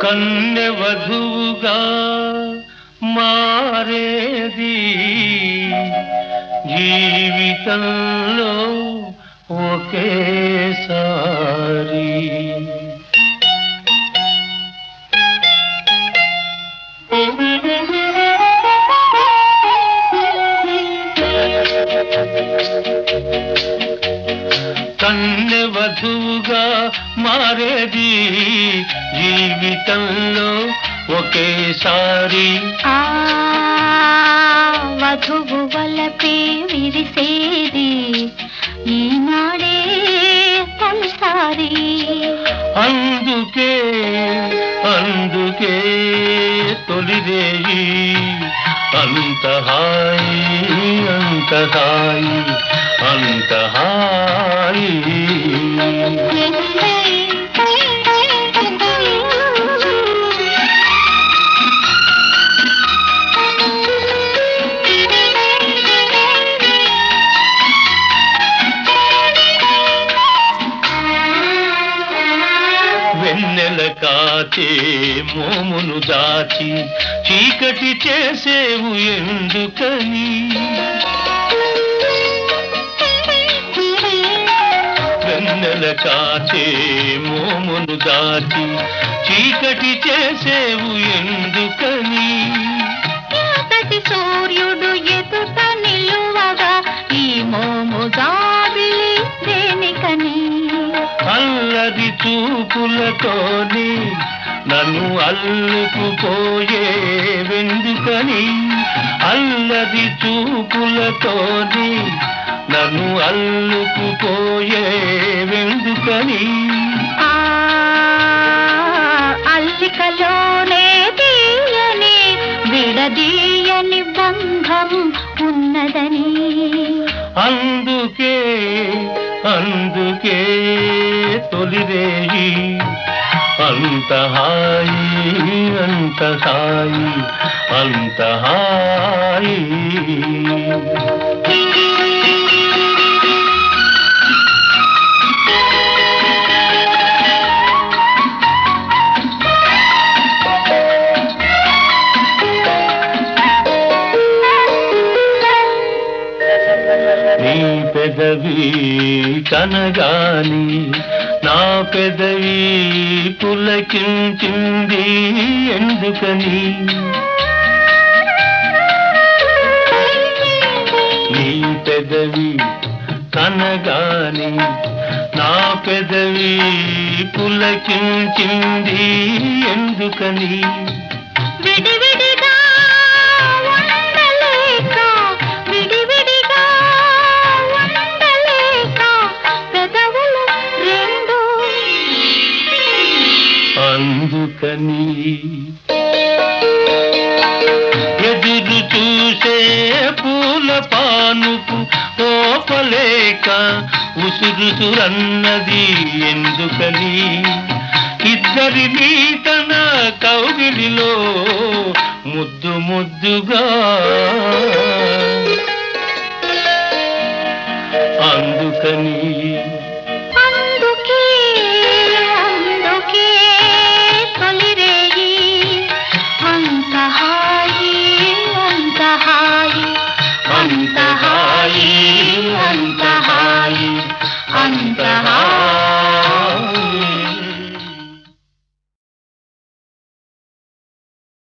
కన్నె వధువుగా మారేది జీవితంలో ఒకేసారి కన్నె వధువుగా మారేది జీవితంలో ఒకేసారి ఆ వధువు వలపే విరిసేది ఈనాడే తొలిసారి అందుకే అందుకే తొలిరేయి అంత హాయి అంత హాయి అంత హాయి వెన్నెల కాచే మోమును దాచి చీకటి చేసేవు ఎందుకని వెన్నెల కాచే మోమును దాచి చీకటి చేసేవు ఎందుకని ఎంతటి సూర్యుడు ఎదుట నిలువగా ఈ మోము జాబిలి దేనికని అల్లరి చూపులతోని నన్ను అల్లుకుపోయే వెందుకని అల్లరి చూపులతోని నన్ను అల్లుకుపోయే వెందుకని ఆ అల్లికలోనే తీయని విడదీయని బంధం ఉన్నదని అందుకే అందుకే తొలిరేయి అంత హాయి అంత హాయి అంత హాయి నీ పెదవి కనగాని నా పెదవి పులకించింది ఎందుకని నీ పెదవి కనగాని నా పెదవి పులకించింది ఎందుకని విడివిడిగా ఉండలేక విడివిడిగా ఉండలేక పెదవులు రెండు అందుకని ఎదురు చూసే పూల పానుపు ఓపలేక ఉసురుసురన్నది ఎందుకని ఇద్దరిని తన కౌగిలిలో ముద్దు ముద్దుగా అందుకని